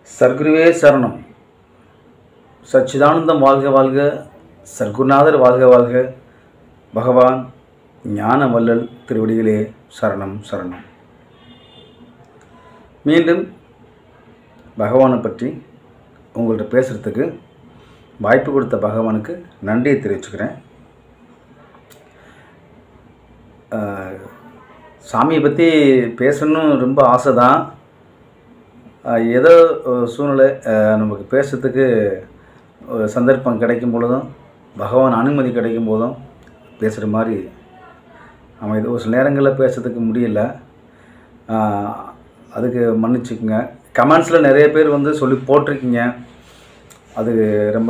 சர்க்குருவே சரணம் சச்சிதானந்தம் வாழ்க வாழ்க சர்க்குருநாதர் வாழ்க வாழ்க பகவான் ஞான வள்ளல் திருவடிகளே சரணம் சரணம் மீண்டும் பகவானை பற்றி உங்கள்கிட்ட பேசுகிறதுக்கு வாய்ப்பு கொடுத்த பகவானுக்கு நன்றியை தெரிவிச்சுக்கிறேன் ஆஹ், சாமியை பற்றி பேசணும்னு ரொம்ப ஆசை தான் ஆஹ், ஏதோ ஒரு சூழ்நிலை ஆஹ், நமக்கு பேசுறதுக்கு ஒரு சந்தர்ப்பம் கிடைக்கும் பொழுதும் பகவான் அனுமதி கிடைக்கும் போதும் பேசுகிற மாதிரி அமைது ஒரு சில நேரங்களில் பேசுறதுக்கு முடியல ஆஹ், அதுக்கு மன்னிச்சுக்குங்க கமெண்ட்ஸில் நிறைய பேர் வந்து சொல்லி போட்டிருக்கீங்க அது ரொம்ப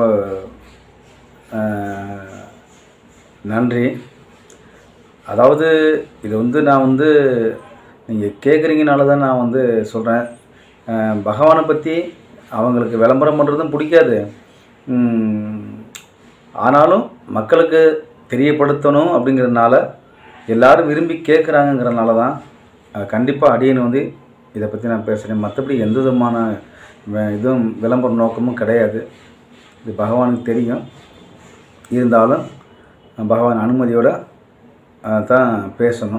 ஆஹ், நன்றி அதாவது இது வந்து நான் வந்து நீங்கள் கேட்குறீங்கனால தான் நான் வந்து சொல்கிறேன் பகவானை பற்றி அவங்களுக்கு விளம்பரம் பண்ணுறதும் பிடிக்காது உம், ஆனாலும் மக்களுக்கு தெரியப்படுத்தணும் அப்படிங்கிறதுனால எல்லாரும் விரும்பி கேட்குறாங்கங்கிறனால தான் கண்டிப்பாக அடியன் வந்து இதை பற்றி நான் பேசுகிறேன் மற்றபடி எந்த விதமான வே- இதுவும் விளம்பர நோக்கமும் கிடையாது இது பகவானுக்கு தெரியும் இருந்தாலும் பகவான் அனுமதியோட ஆஹ், தான் பேசணும்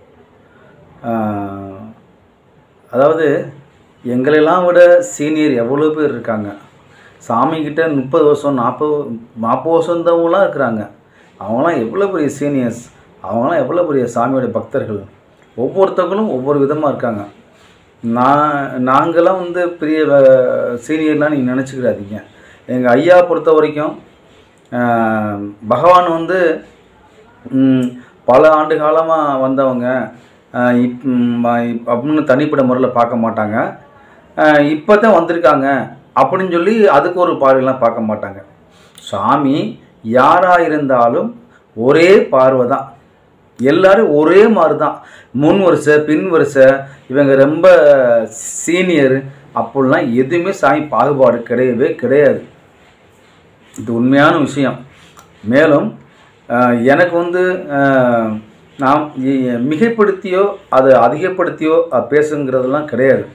ஆஹ், அதாவது எங்களெல்லாம் விட சீனியர் எவ்வளோ பேர் இருக்காங்க சாமிக்கிட்ட முப்பது வருஷம் நாற்பது நாற்பது வருஷம் இருந்தவங்களாம் இருக்கிறாங்க அவங்களாம் எவ்வளோ பெரிய சீனியர்ஸ் அவங்களாம் எவ்வளோ பெரிய சாமியோட பக்தர்கள் ஒவ்வொருத்தவங்களும் ஒவ்வொரு விதமாக இருக்காங்க நான் நாங்களாம் வந்து பெரிய சீனியர்லாம் நீங்கள் நினச்சிக்கிறாதீங்க எங்கள் ஐயா பொறுத்த வரைக்கும் ஆஹ், பகவான் வந்து ம், பல ஆண்டு காலமாக வந்தவங்க ஆஹ், இப் ம், இப்- அப்படின்னு தனிப்பட்ட முறையில் பார்க்க மாட்டாங்க இப்போ தான் வந்திருக்காங்க அப்படின்னு சொல்லி அதுக்கு ஒரு பார்வையெல்லாம் பார்க்க மாட்டாங்க சாமி யாராக இருந்தாலும் ஒரே பார்வை தான் எல்லாரும் ஒரே மாதிரி தான் முன் வரிசை பின் வரிசை இவங்க ரொம்ப சீனியர் அப்படிலாம் எதுவுமே சாமி பாகுபாடு கிடையவே கிடையாது இது உண்மையான விஷயம் மேலும் அஹ், எனக்கு வந்து அஹ், நாம் இ- மிகைப்படுத்தியோ அதை அதிகப்படுத்தியோ அஹ், பேசுங்கிறதெல்லாம் கிடையாது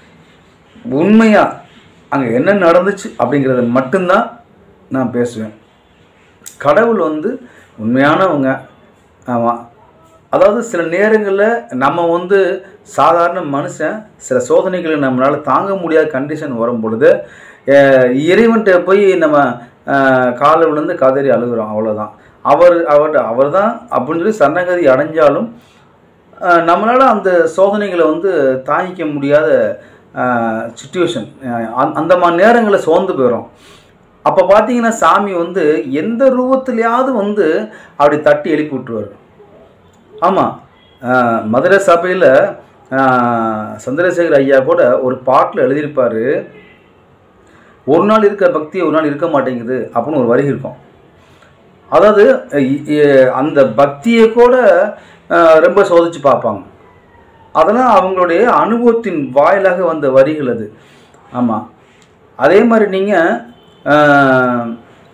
உண்மையாக அங்கே என்ன நடந்துச்சு அப்படிங்கிறத மட்டும்தான் நான் பேசுவேன் கடவுள் வந்து உண்மையானவங்க ஆமாம் அதாவது சில நேரங்களில் நம்ம வந்து சாதாரண மனுஷன் சில சோதனைகளை நம்மளால் தாங்க முடியாத கண்டிஷன் வரும் பொழுது அஹ், இறைவன்கிட்ட போய் நம்ம அஹ், காலை விழுந்து கதறி அழுகுறோம் அவ்வளோதான் அவர் அவர் அவர் தான் அப்படின்னு சொல்லி சரணகதி அடைஞ்சாலும் அஹ், நம்மளால் அந்த சோதனைகளை வந்து தாங்கிக்க முடியாத சுச்சுவேஷன் அந்த மாதிரி நேரங்களில் சோர்ந்து போயிடும் அப்போ பார்த்தீங்கன்னா சாமி வந்து எந்த ரூபத்துலையாவது வந்து அப்படி தட்டி எழுப்பி விட்டுருவார் ஆமாம் மதுரை சபையில் சந்திரசேகர் ஐயா கூட ஒரு பாட்டில் எழுதியிருப்பார் ஒரு நாள் இருக்க பக்தி ஒரு நாள் இருக்க மாட்டேங்குது அப்படின்னு ஒரு வரி இருக்கும் அதாவது இ- இ- அந்த பக்தியை கூட அஹ், ரொம்ப சோதிச்சு பார்ப்பாங்க அதெல்லாம் அவங்களுடைய அனுபவத்தின் வாயிலாக வந்த வரிகள் அது ஆமாம் அதே மாதிரி நீங்கள்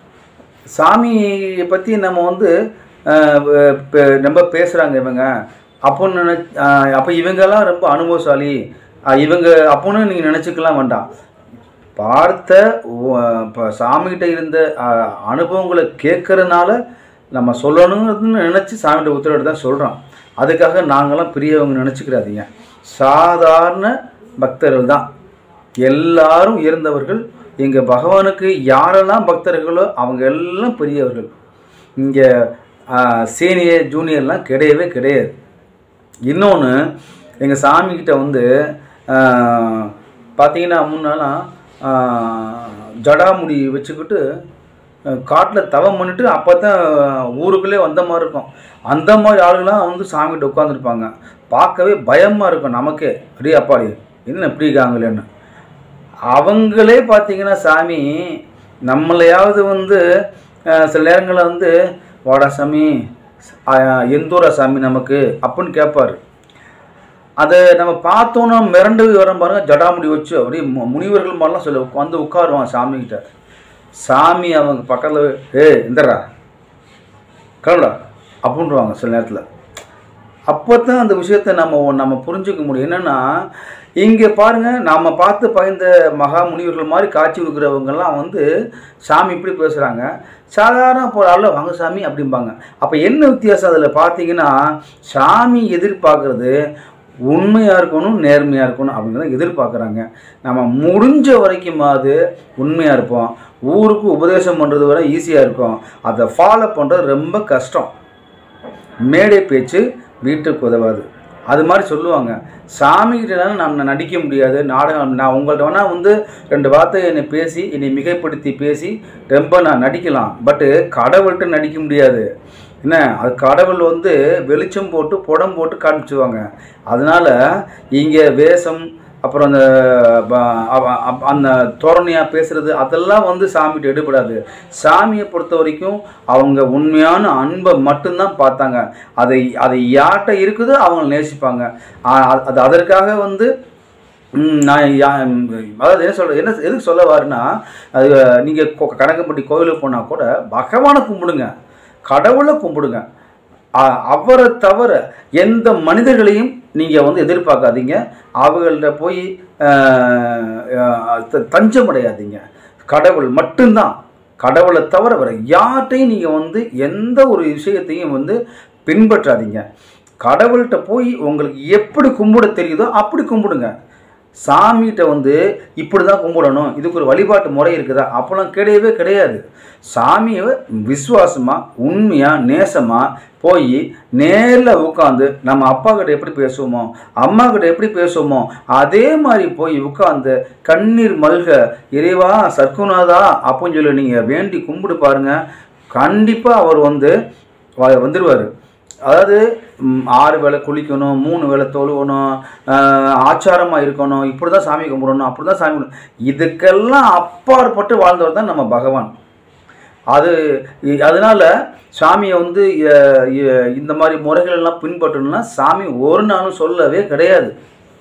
சாமியை பற்றி நம்ம வந்து அஹ், வ- ப- ரொம்ப பேசுகிறாங்க இவங்க அப்போன்னு நினை அப்போ இவங்கெல்லாம் ரொம்ப அனுபவசாலி அஹ், இவங்க அப்போன்னு நீங்கள் நினச்சிக்கலாம் வேண்டாம் பார்த்த இப்போ சாமிகிட்ட இருந்த அஹ், அனுபவங்களை கேட்கறனால நம்ம சொல்லணும்னு நினச்சி சாமிகிட்ட உத்தரவு தான் சொல்கிறோம் அதுக்காக நாங்களாம் பெரியவங்க நினச்சிக்கிறாதீங்க சாதாரண பக்தர்கள் தான் எல்லாரும் உயர்ந்தவர்கள் எங்கள் பகவானுக்கு யாரெல்லாம் பக்தர்களோ அவங்க எல்லாம் பெரியவர்கள் இங்கே சீனியர் ஜூனியர்லாம் கிடையவே கிடையாது இன்னொன்று எங்கள் சாமிக்கிட்ட வந்து ஆஹ், பார்த்தீங்கன்னா முன்னெல்லாம் ஆஹ், ஜடாமுடி வச்சுக்கிட்டு காட்டில் தவம் பண்ணிட்டு அப்போ தான் ஊருக்குள்ளே வந்த மாதிரி இருக்கும் அந்த மாதிரி ஆளுங்களாம் வந்து சாமிகிட்ட உட்காந்துருப்பாங்க பார்க்கவே பயமாக இருக்கும் நமக்கே அடே அப்பாடி என்ன இப்படி இருக்காங்களேன்னு அவங்களே பார்த்தீங்கன்னா சாமி நம்மளையாவது வந்து அஹ், சில நேரங்களில் வந்து வாடா சாமி அஹ், எந்தூரா சாமி நமக்கு அப்படின்னு கேட்பாரு அதை நம்ம பார்த்தோன்னா மிரண்டு வரோம் பாருங்க ஜடாமுடி வச்சு அப்படியே மு- முனிவர்கள் மாதிரிலாம் சொல்ல வந்து உட்காருவாங்க சாமிகிட்ட சாமி அவங்க பக்கத்தில் ஏ இந்தரா கிளம்புடா அப்படின்றாங்க சில நேரத்தில் அப்போ தான் அந்த விஷயத்தை நம்ம நம்ம புரிஞ்சுக்க முடியும் என்னென்னா இங்கே பாருங்க நாம பார்த்து பயந்த மகா முனிவர்கள் மாதிரி காட்சி கொடுக்குறவங்கெல்லாம் வந்து சாமி இப்படி பேசுகிறாங்க சாதாரண போகிறால வாங்க சாமி அப்படிம்பாங்க அப்போ என்ன வித்தியாசம் அதில் பார்த்தீங்கன்னா சாமி எதிர்பார்க்கறது உண்மையாக இருக்கணும் நேர்மையாக இருக்கணும் அப்படிங்கிறத எதிர்பார்க்குறாங்க நம்ம முடிஞ்ச வரைக்குமாவது உண்மையாக இருப்போம் ஊருக்கு உபதேசம் பண்ணுறது வரை ஈஸியாக இருக்கும் அதை ஃபாலோ பண்ணுறது ரொம்ப கஷ்டம் மேடை பேச்சு வீட்டுக்கு உதவாது அது மாதிரி சொல்லுவாங்க சாமிகிட்ட நான் நடிக்க முடியாது நாடகம் நான் உங்கள்ட்ட வேணால் வந்து ரெண்டு வார்த்தை என்னை பேசி என்னை மிகைப்படுத்தி பேசி ரொம்ப நான் நடிக்கலாம் பட்டு கடவுள்கிட்ட நடிக்க முடியாது என்ன அது கடவுள் வந்து வெளிச்சம் போட்டு புடம் போட்டு காமிச்சுவாங்க அதனால் இங்கே வேஷம் அப்புறம் அந்த ப- அவ- அப்- அந்த தோரணையாக பேசுறது அதெல்லாம் வந்து சாமிகிட்ட எடுபடாது சாமியை பொறுத்த வரைக்கும் அவங்க உண்மையான அன்பை மட்டும்தான் பார்த்தாங்க அதை அதை யார்கிட்ட இருக்குதோ அவங்க நேசிப்பாங்க ஆ- அது- அது அதற்காக வந்து ம், நான் யா- ம், அதாவது என்ன சொல்ற என்ன எதுக்கு சொல்ல வாருன்னா அது நீங்கள் கணக்கம்பட்டி கோயிலுக்கு போனால் கூட பகவானை கும்பிடுங்க கடவுளை கும்பிடுங்க அ- அவரை தவிர எந்த மனிதர்களையும் நீங்கள் வந்து எதிர்பார்க்காதீங்க அவங்கள்ட்ட போய் அஹ், அஹ், த- தஞ்சம் அடையாதீங்க கடவுள் மட்டும்தான் கடவுளை தவிர வேற யார்கிட்டையும் நீங்கள் வந்து எந்த ஒரு விஷயத்தையும் வந்து பின்பற்றாதீங்க கடவுள்கிட்ட போய் உங்களுக்கு எப்படி கும்பிட தெரியுதோ அப்படி கும்பிடுங்க சாமிகிட்ட வந்து இப்படி தான் கும்பிடணும் இதுக்கு ஒரு வழிபாட்டு முறை இருக்குதா அப்போலாம் கிடையவே கிடையாது சாமியை விசுவாசமாக உண்மையாக நேசமாக போய் நேரில் உட்காந்து நம்ம அப்பா கிட்ட எப்படி பேசுவோமோ அம்மா கிட்ட எப்படி பேசுவோமோ அதே மாதிரி போய் உட்காந்து கண்ணீர் மல்க இறைவா சர்க்குநாதா அப்படின்னு சொல்லி நீங்கள் வேண்டி கும்பிடு பாருங்க கண்டிப்பாக அவர் வந்து வ- வந்துருவார் அதாவது ம், ஆறு வேளை குளிக்கணும் மூணு வேளை தொழுவணும் ஆச்சாரமாக இருக்கணும் இப்படி தான் சாமி கும்பிடணும் அப்படி தான் சாமி கும்பிடணும் இதுக்கெல்லாம் அப்பாற்பட்டு வாழ்ந்தவர் தான் நம்ம பகவான் அது இ- அதனால சாமியை வந்து அஹ், இ- இந்த மாதிரி முறைகள் எல்லாம் பின்பற்றணும்னா சாமி ஒரு நாளும் சொல்லவே கிடையாது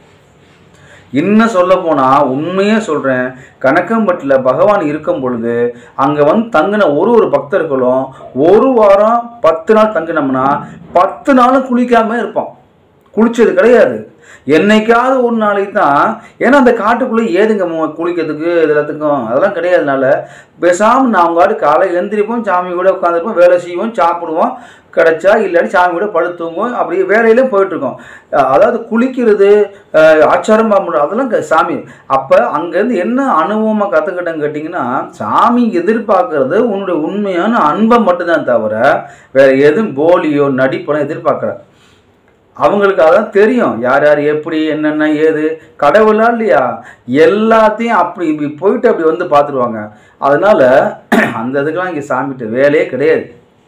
இன்னும் சொல்ல போனால் உண்மையே சொல்கிறேன் கணக்கம்பட்டில் பகவான் இருக்கும் பொழுது அங்கே வந்து தங்கின ஒரு ஒரு பக்தர்களும் ஒரு வாரம் பத்து நாள் தங்கினோம்னா பத்து நாளும் குளிக்காம இருப்போம் குளிச்சது கிடையாது என்னைக்காவது ஒரு நாளைக்கு தான் ஏன்னா அந்த காட்டுக்குள்ளே ஏதுங்க மு- குளிக்கிறதுக்கு இது எல்லாத்துக்கும் அதெல்லாம் கிடையாதுனால பேசாமல் நான் அவங்க காலை எழுந்திரிப்போம் சாமி கூட உட்காந்துருப்போம் வேலை செய்வோம் சாப்பிடுவோம் கிடைச்சா இல்லாட்டி சாமி கூட படுத்துவோம் அப்படியே வேலையிலும் போயிட்டுருக்கோம் அதாவது குளிக்கிறது அஹ், ஆச்சாரம் பண்ணுறது அதெல்லாம் க- சாமி அப்போ அங்கேருந்து என்ன அனுபவமாக கற்றுக்கிட்டேன்னு கேட்டிங்கன்னா சாமி எதிர்பார்க்கறது உன்னுடைய உண்மையான அன்பை மட்டும்தான் தவிர வேற எதுவும் போலியோ நடிப்பெல்லாம் எதிர்பார்க்கல அவங்களுக்கு அதான் தெரியும் யார் யார் எப்படி என்னென்ன ஏது கடவுளா இல்லையா எல்லாத்தையும் அப்படி இப்படி போயிட்டு அப்படி வந்து பார்த்துருவாங்க அதனால அந்த இதுக்கெல்லாம் இங்கே சாமிகிட்ட வேலையே கிடையாது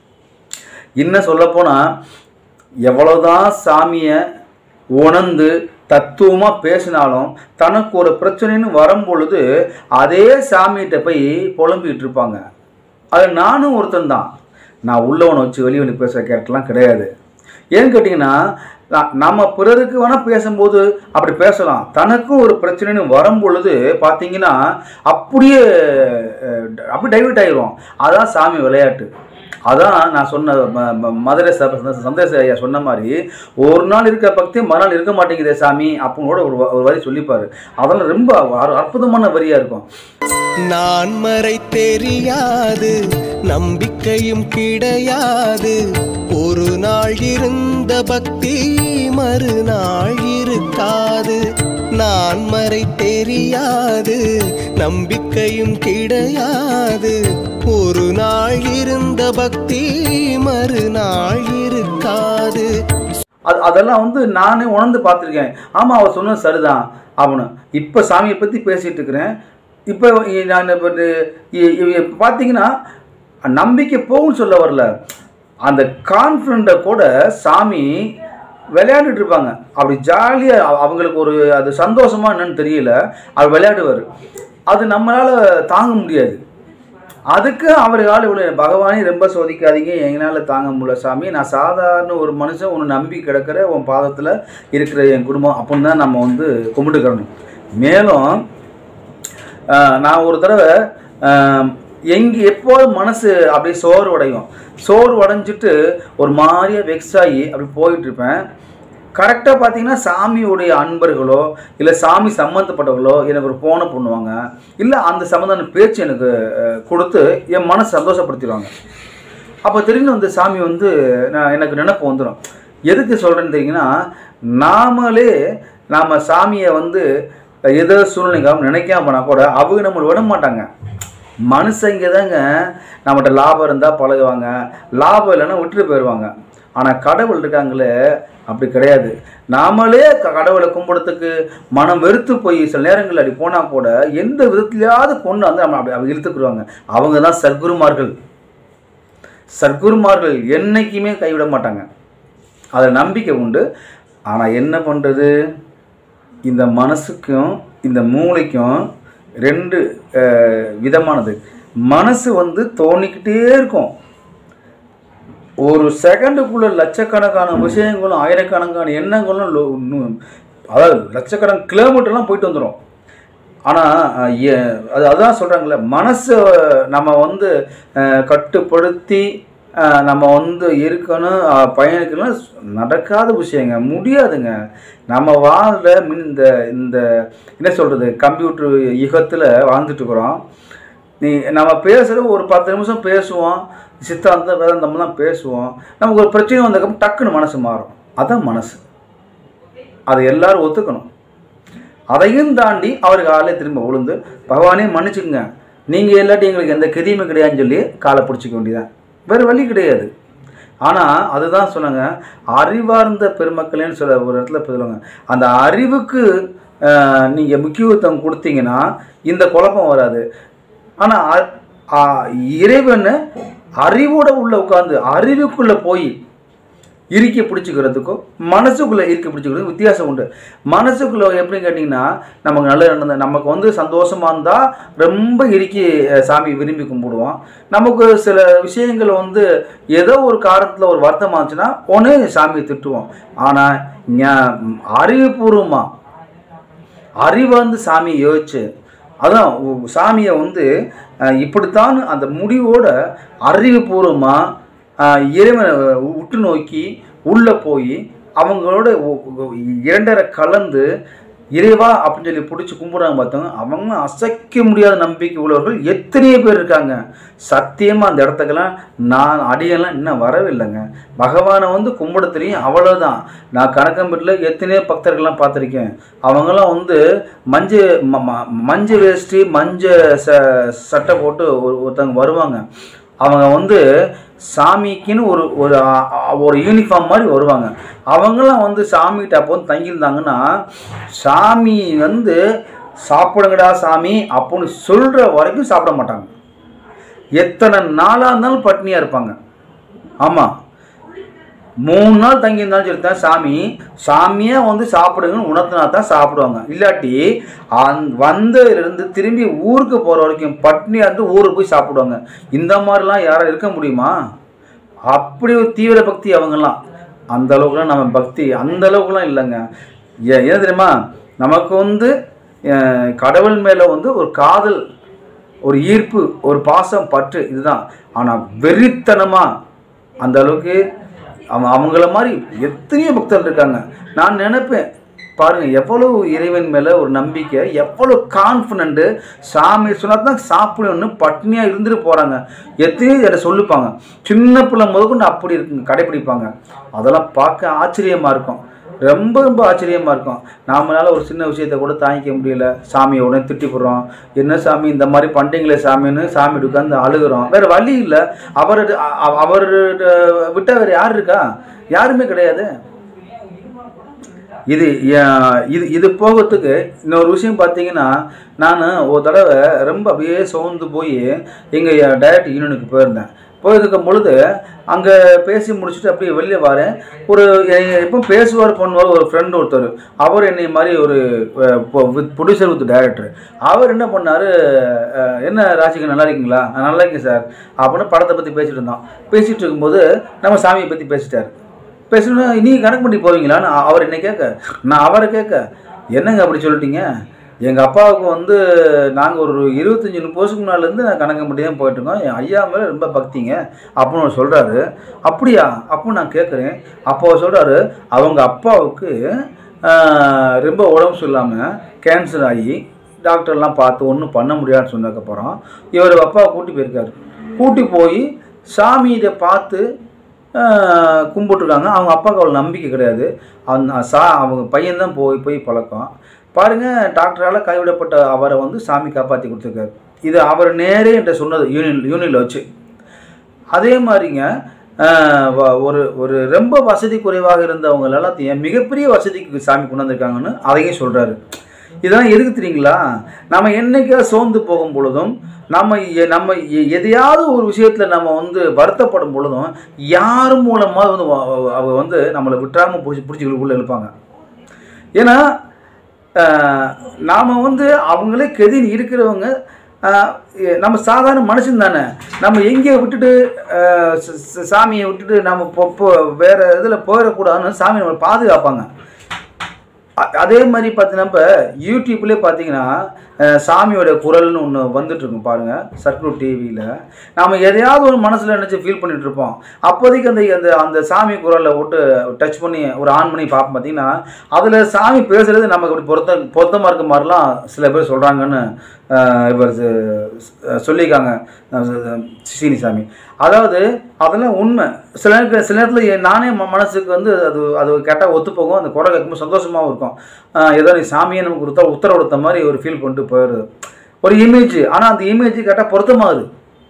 இன்னும் சொல்லப்போனால் எவ்வளோதான் சாமியை உணர்ந்து தத்துவமாக பேசினாலும் தனக்கு ஒரு பிரச்சனைன்னு வரும்பொழுது அதே சாமிகிட்ட போய் புலம்பிக்கிட்டு இருப்பாங்க அது நானும் ஒருத்தன் தான் நான் உள்ளவனை வச்சு வெளியே பேசுகிற கேரக்டர்லாம் கிடையாது ஏன்னு கேட்டிங்கன்னா நா- நம்ம பிறருக்கு வேணால் பேசும்போது அப்படி பேசலாம் தனக்கும் ஒரு பிரச்சனைன்னு வரும் பொழுது பார்த்தீங்கன்னா அப்படியே அஹ், அப்படி டைவர்ட் ஆயிரும் அதான் சாமி விளையாட்டு அதான் நான் சொன்ன ம- ம- மதுரை ச- ச- சந்தேச ஐயா சொன்ன மாதிரி ஒரு நாள் இருக்க பக்தி மறுநாள் இருக்க மாட்டேங்குதே சாமி அப்படின்னு கூட ஒரு வ- ஒரு வரி சொல்லிப்பாரு அதெல்லாம் ரொம்ப அற்- அற்புதமான வரியாக இருக்கும் நான் மறை தெரியாது நம்பிக்கையும் கிடையாது ஒரு நாள் இருந்த பக்தி மறுநாள் இருக்காது நான் மறை தெரியாது நம்பிக்கையும் கிடையாது ஒரு நாள் இருந்த பக்தி மறுநாள் இருக்காது அது அதெல்லாம் வந்து நானே உணர்ந்து பார்த்துருக்கேன் ஆமாம் அவர் சொன்னது சரிதான் அவனு இப்போ சாமியை பற்றி பேசிகிட்டு இருக்கிறேன் இப்போ இ- நான் இப்போ பார்த்தீங்கன்னா நம்பிக்கை போகும்னு சொல்ல வரல அந்த கான்ஃபிடண்ட்டை கூட சாமி விளையாண்டுட்டு இருப்பாங்க அப்படி ஜாலியாக அவங்களுக்கு ஒரு அது சந்தோஷமா என்னன்னு தெரியல அவர் விளையாடுவார் அது நம்மளால் தாங்க முடியாது அதுக்கு அவர் கால இவ்வளோ பகவானே ரொம்ப சோதிக்காதீங்க எங்களால் தாங்க முடியல சாமி நான் சாதாரண ஒரு மனுஷன் உன்னை நம்பி கிடக்கிற உன் பாதத்தில் இருக்கிற என் குடும்பம் அப்படின்னு தான் நம்ம வந்து கும்பிட்டுக்கிறணும் மேலும் ஆஹ், நான் ஒரு தடவை எங்கே எப்போது மனசு அப்படியே சோர்வு அடையும் சோர்வு அடைஞ்சிட்டு ஒரு மாதிரியாக வெக்ஸ் ஆகி அப்படி போயிட்டு இருப்பேன் கரெக்டாக பார்த்தீங்கன்னா சாமியுடைய அன்பர்களோ இல்லை சாமி சம்மந்தப்பட்டவர்களோ எனக்கு ஒரு ஃபோனை பண்ணுவாங்க இல்லை அந்த சம்மந்தான பேச்சு எனக்கு அஹ், கொடுத்து என் மனசை சந்தோஷப்படுத்திடுவாங்க அப்போ திடீர்னு வந்து சாமி வந்து நான் எனக்கு நினைப்பு வந்துடும் எதுக்கு சொல்கிறேன்னு தெரியுங்கன்னா நாமளே நாம் சாமியை வந்து ஏதோ சூழ்நிலைக்காக நினைக்காம போனால் கூட அவங்க நம்மளை விட மாட்டாங்க மனுஷங்க தாங்க நம்மகிட்ட லாபம் இருந்தால் பழகுவாங்க லாபம் இல்லைன்னா விட்டுட்டு போயிடுவாங்க ஆனால் கடவுள் இருக்காங்களே அப்படி கிடையாது நாமளே க- கடவுளை கும்பிடத்துக்கு மனம் வெறுத்து போய் சில நேரங்களில் அப்படி போனால் கூட எந்த விதத்துலையாவது கொண்டு வந்து நம்ம அப்படி அப்படி இழுத்துக்குருவாங்க அவங்க தான் சர்க்குருமார்கள் சர்க்குருமார்கள் என்னைக்குமே கைவிட மாட்டாங்க அதில் நம்பிக்கை உண்டு ஆனால் என்ன பண்ணுறது இந்த மனசுக்கும் இந்த மூளைக்கும் ரெண்டு அஹ், விதமானது மனசு வந்து தோணிக்கிட்டே இருக்கும் ஒரு செகண்டுக்குள்ள லட்சக்கணக்கான விஷயங்களும் ஆயிரக்கணக்கான எண்ணங்களும் லோ- நு- அதாவது லட்சக்கணக்கான கிலோமீட்டர்லாம் போயிட்டு வந்துடும் ஆனால் அது அதுதான் சொல்கிறாங்களே மனசை நம்ம வந்து அஹ், கட்டுப்படுத்தி அஹ், நம்ம வந்து இருக்கணும் அஹ், பயணிக்கணும் நடக்காத விஷயங்க முடியாதுங்க நம்ம வாழ்ற மின் இந்த இந்த என்ன சொல்கிறது கம்ப்யூட்டர் யுகத்தில் வாழ்ந்துட்டு இருக்கிறோம் நீ நம்ம பேசுகிற ஒரு பத்து நிமிஷம் பேசுவோம் சித்தாந்தம் வேதாந்தம்லாம் பேசுவோம் நமக்கு ஒரு பிரச்சனை வந்ததுக்கப்புறம் டக்குன்னு மனசு மாறும் அதான் மனசு அதை எல்லாரும் ஒத்துக்கணும் அதையும் தாண்டி அவருக்கு ஆளே திரும்ப விழுந்து பகவானே மன்னிச்சுக்குங்க நீங்கள் இல்லாட்டி எங்களுக்கு எந்த கதியுமே கிடையாதுன்னு சொல்லி காலை பிடிச்சிக்க வேண்டியதான் வேறு வழி கிடையாது ஆனால் அதுதான் சொன்னாங்க அறிவார்ந்த பெருமக்களேன்னு சொல்ல ஒரு இடத்துல சொல்லுவாங்க அந்த அறிவுக்கு நீங்கள் முக்கியத்துவம் கொடுத்தீங்கன்னா இந்த குழப்பம் வராது ஆனால் இறைவன் அறிவோட உள்ள உட்காந்து அறிவுக்குள்ளே போய் இறுக்கி பிடிச்சிக்கிறதுக்கும் மனசுக்குள்ளே இறுக்கி பிடிச்சிக்கிறதுக்கும் வித்தியாசம் உண்டு மனசுக்குள்ளே எப்படின்னு கேட்டிங்கன்னா நமக்கு நல்லது நடந்தது நமக்கு வந்து சந்தோஷமாக இருந்தால் ரொம்ப இறுக்கி அஹ், சாமி விரும்பி கும்பிடுவோம் நமக்கு சில விஷயங்கள் வந்து ஏதோ ஒரு காரணத்தில் ஒரு வருத்தமாக இருந்துச்சுன்னா உடனே சாமியை திட்டுவோம் ஆனால் அறிவுபூர்வமாக அறிவார்ந்து சாமியை யோசிச்சு அதான் உ- சாமியை வந்து அஹ், இப்படித்தான் அந்த முடிவோட அறிவுபூர்வமாக இறைவனை உற்று நோக்கி உள்ளே போய் அவங்களோட ஒ- ஒ- இரண்டரை கலந்து இறைவா அப்படின்னு சொல்லி பிடிச்சி கும்பிட்றாங்க பார்த்தவங்க அவங்க அசைக்க முடியாத நம்பிக்கை உள்ளவர்கள் எத்தனையோ பேர் இருக்காங்க சத்தியமாக அந்த இடத்துக்கெல்லாம் நான் அடியெல்லாம் இன்னும் வரவில்லைங்க பகவானை வந்து கும்பிட தெரியும் அவ்வளோதான் நான் கணக்கம்பேட்டில் எத்தனையோ பக்தர்கள்லாம் பார்த்துருக்கேன் அவங்கெல்லாம் வந்து மஞ்ச ம- ம- மஞ்ச வேஷ்டி மஞ்ச ச சட்டை போட்டு ஒரு ஒருத்தவங்க வருவாங்க அவங்க வந்து சாமிக்குன்னு ஒரு ஒரு அ- அ- ஒரு யூனிஃபார்ம் மாதிரி வருவாங்க அவங்களாம் வந்து சாமிகிட்ட அப்போ வந்து தங்கியிருந்தாங்கன்னா சாமி வந்து சாப்பிடுங்கடா சாமி அப்படின்னு சொல்கிற வரைக்கும் சாப்பிட மாட்டாங்க எத்தனை நாளாக இருந்தாலும் பட்னியாக இருப்பாங்க ஆமாம் மூணு நாள் தங்கி இருந்தாலும் சரி தான் சாமி சாமியே வந்து சாப்பிடுங்கன்னு உணர்த்தினா தான் சாப்பிடுவாங்க இல்லாட்டி அந் வந்ததுலேருந்து திரும்பி ஊருக்கு போகிற வரைக்கும் பட்னியாக இருந்து ஊருக்கு போய் சாப்பிடுவாங்க இந்த மாதிரிலாம் யாரும் இருக்க முடியுமா அப்படி ஒரு தீவிர பக்தி அவங்கெல்லாம் அந்த அளவுக்குலாம் நம்ம பக்தி அந்த அளவுக்குலாம் இல்லைங்க ஏ- ஏன் தெரியுமா நமக்கு வந்து அஹ், கடவுள் மேலே வந்து ஒரு காதல் ஒரு ஈர்ப்பு ஒரு பாசம் பற்று இதுதான் ஆனால் வெறித்தனமாக அந்த அளவுக்கு அவன் அவங்கள மாதிரி எத்தனையோ பக்தர்கள் இருக்காங்க நான் நினைப்பேன் பாருங்க எவ்வளவு இறைவன் மேலே ஒரு நம்பிக்கை எவ்வளோ கான்ஃபிடென்ட்டு சாமி சொன்னா தான் சாப்பிடணும்னு பட்னியாக இருந்துட்டு போகிறாங்க எத்தனையோ இதை சொல்லிப்பாங்க சின்ன பிள்ளை முதற்கொண்டு அப்படி இருக்குங்க கடைப்பிடிப்பாங்க அதெல்லாம் பார்க்க ஆச்சரியமாக இருக்கும் ரொம்ப ரொம்ப ஆச்சரியமாக இருக்கும் நாமளால ஒரு சின்ன விஷயத்தை கூட தாங்கிக்க முடியல சாமியை உடனே திட்டி போடுறோம் என்ன சாமி இந்த மாதிரி பண்ணிட்டீங்களே சாமின்னு சாமி உட்காந்து அழுகுறோம் வேற வழி இல்லை அவர் அவர் விட்டா வேற யார் இருக்கா யாருமே கிடையாது இது ஏன், இது இது போகிறதுக்கு இன்னொரு விஷயம் பார்த்தீங்கன்னா நான் ஒரு தடவை ரொம்ப அப்படியே சோர்ந்து போய் எங்கள் டைரக்ட் யூனியனுக்கு போயிருந்தேன் போயிருக்கும் பொழுது அங்கே பேசி முடிச்சுட்டு அப்படியே வெளியே வரேன் ஒரு எப்போ பேசுவார் பண்ணுவார் ஒரு ஃப்ரெண்ட் ஒருத்தர் அவர் என்னை மாதிரி ஒரு ப்ரொடியூசர் வித் டைரக்டர் அவர் என்ன பண்ணார் என்ன ராசிக்கு நல்லா இருக்கீங்களா "நான் நல்லா இருக்கேன் சார் அப்படின்னு படத்தை பற்றி பேசிட்டு இருந்தோம் பேசிட்டு இருக்கும்போது நம்ம சாமியை பற்றி பேசிட்டார் பேசணும் நீங்கள் கணக்கு பண்ணி போவீங்களான்னு அ- அவர் என்ன கேட்க நான் அவரை கேட்க என்னங்க அப்படி சொல்லிட்டீங்க எங்கள் அப்பாவுக்கு வந்து நாங்கள் ஒரு இருபத்தஞ்சி முப்பது வருஷத்துக்கு முன்னாலேருந்து நான் கணக்கு மட்டும் தான் போயிட்டுருக்கோம் என் ஐயா மேலே ரொம்ப பக்திங்க அப்படின்னு சொல்கிறாரு அப்படியா அப்போ நான் கேட்குறேன் அப்போ சொல்கிறாரு அவங்க அப்பாவுக்கு ஆஹ், ரொம்ப உடம்பு சரியில்லாமல் கேன்சர் ஆகி டாக்டர்லாம் பார்த்து ஒன்றும் பண்ண முடியாதுன்னு சொன்னதுக்கப்புறம் இவர் அப்பாவை கூட்டி போயிருக்காரு கூட்டி போய் சாமி இதை பார்த்து ஆஹ், கும்பிட்டுருக்காங்க அவங்க அப்பாவுக்கு அவ்வளோ நம்பிக்கை கிடையாது அந்த சா அவங்க பையன்தான் போய் போய் பழக்கம் பாருங்கள் டாக்டரால் கைவிடப்பட்ட அவரை வந்து சாமி காப்பாற்றி கொடுத்துருக்காரு இது அவர் நேரே என்கிட்ட சொன்னது யூனியன் யூனியனில் வச்சு அதே மாதிரிங்க ஆஹ், வ- ஒரு ஒரு ரொம்ப வசதி குறைவாக இருந்தவங்க எல்லாத்தையும் மிகப்பெரிய வசதிக்கு சாமி கொண்டு வந்திருக்காங்கன்னு அதையும் சொல்கிறாரு இதெல்லாம் எதுக்கு தெரியுங்களா நம்ம என்னைக்கா சோர்ந்து போகும் பொழுதும் நம்ம எ- நம்ம எ- எதையாவது ஒரு விஷயத்தில் நம்ம வந்து வருத்தப்படும் பொழுதும் யார் மூலமாக வந்து வ- வ- அவ வந்து நம்மளை விட்டுறாமல் பிடிச்சி பிடிச்சிகளுக்குள்ளே எழுப்பாங்க ஏன்னா நாம் வந்து அவங்களே கெதின்னு இருக்கிறவங்க ஆஹ், எ- நம்ம சாதாரண மனுஷன் தானே நம்ம எங்கே விட்டுட்டு ஆஹ், ச- ச- சாமியை விட்டுட்டு நம்ம பொ பொ- வேற இதில் போயிடக்கூடாதுன்னு சாமி நம்மளை பாதுகாப்பாங்க அ- அதே மாதிரி பார்த்தீங்கன்னா இப்போ யூடியூப்லேயே பார்த்தீங்கன்னா அஹ், சாமியோட குரல்னு ஒன்று வந்துட்டு இருக்கும் பாருங்க சர்க்குலர் டிவியில் நாம் எதையாவது ஒரு மனசில் நினச்சி ஃபீல் பண்ணிட்டு இருப்போம் அப்போதைக்கு அந்த அந்த அந்த சாமி குரலை விட்டு டச் பண்ணி ஒரு ஆன் பண்ணி பார்ப்போம் பார்த்தீங்கன்னா அதில் சாமி பேசுறது நமக்கு அப்படி பொருத்த பொருத்தமாக இருக்க மாதிரிலாம் சில பேர் சொல்கிறாங்கன்னு இவர் ச- சொல்லியிருக்காங்க அஹ், சீனி சாமி அதாவது அதெல்லாம் உண்மை சில நேரத்தில் சில நேரத்தில் நானே ம- மனசுக்கு வந்து அது அது கேட்டால் ஒத்து போகும் அந்த குரல் கேட்கும்போது சந்தோஷமாகவும் இருக்கும் ஆஹ் ஏதோ நீ சாமியை நமக்கு கொடுத்தா உத்தரவு கொடுத்த மாதிரி ஒரு ஃபீல் பண்ணிட்டு போயிடுது ஒரு இமேஜ் ஆனால் அந்த இமேஜ் கேட்டால் பொருத்தமாகுது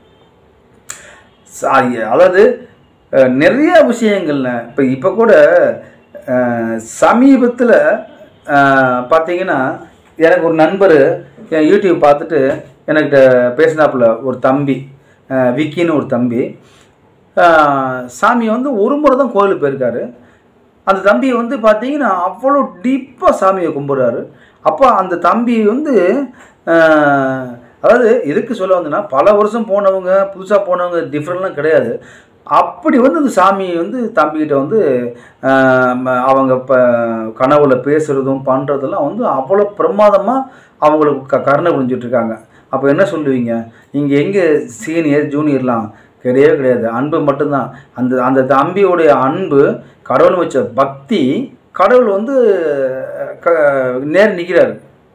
சா- அதாவது அஹ், நிறைய விஷயங்கள்ல இப்போ இப்போ கூட சமீபத்தில் பார்த்தீங்கன்னா எனக்கு ஒரு நண்பர் என் யூடியூப் பார்த்துட்டு எனக்கிட்ட பேசினாப்புல ஒரு தம்பி அஹ், விக்கின்னு ஒரு தம்பி அஹ், சாமி வந்து ஒரு முறை தான் கோயிலுக்கு போயிருக்காரு அந்த தம்பி வந்து பார்த்தீங்கன்னா அவ்வளோ டீப்பாக சாமியை கும்பிட்றாரு அப்போ அந்த தம்பி வந்து ஆஹ், அதாவது எதுக்கு சொல்ல வந்தேன்னா பல வருஷம் போனவங்க புதுசாக போனவங்க டிஃப்ரெண்ட்லாம் கிடையாது அப்படி வந்து அந்த சாமி வந்து தம்பிக்கிட்ட வந்து ஆஹ், ம- அவங்க இப்போ கனவுல பேசுகிறதும் பண்ணுறதெல்லாம் வந்து அவ்வளோ பிரமாதமாக அவங்களுக்கு க கருணை புரிஞ்சுட்டு இருக்காங்க அப்போ என்ன சொல்லுவீங்க இங்கே எங்கே சீனியர் ஜூனியர்லாம் கிடையவே கிடையாது அன்பு மட்டும்தான் அந்த அந்த தம்பியோடைய அன்பு கடவுள் வச்ச பக்தி கடவுள் வந்து க நேர் நிற்கிறாரு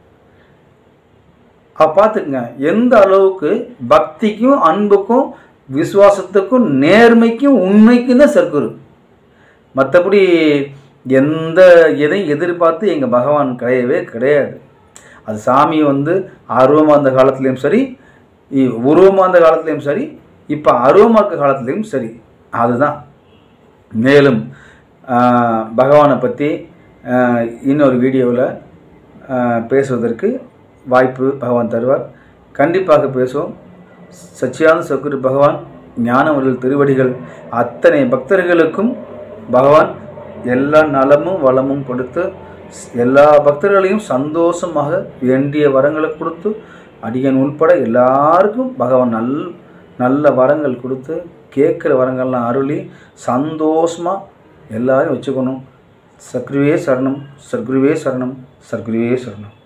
அப்ப பார்த்துக்குங்க எந்த அளவுக்கு பக்திக்கும் அன்புக்கும் விசுவாசத்துக்கும் நேர்மைக்கும் உண்மைக்கும் தான் சர்க்குரு மற்றபடி எந்த எதையும் எதிர்பார்த்து எங்கள் பகவான் கிடையவே கிடையாது அது சாமி வந்து ஆர்வமாக இருந்த காலத்துலேயும் சரி இ- உருவமாக இருந்த காலத்துலேயும் சரி இப்போ அருவமாக இருக்க காலத்துலேயும் சரி அதுதான் மேலும் ஆஹ், பகவானை பற்றி ஆஹ், இன்னொரு வீடியோவில் பேசுவதற்கு வாய்ப்பு பகவான் தருவார் கண்டிப்பாக பேசுவோம் சச்சியானந்த சக்குரு பகவான் ஞானவர்கள் திருவடிகள் அத்தனை பக்தர்களுக்கும் பகவான் எல்லா நலமும் வளமும் கொடுத்து எல்லா பக்தர்களையும் சந்தோஷமாக வேண்டிய வரங்களை கொடுத்து அடியன் உள்பட எல்லாருக்கும் பகவான் நல் நல்ல வரங்கள் கொடுத்து கேட்குற வரங்கள்லாம் அருளி சந்தோஷமாக எல்லாரையும் வச்சுக்கணும் சர்க்குருவே சரணம் சர்க்குருவே சரணம் சர்க்குருவே சரணம்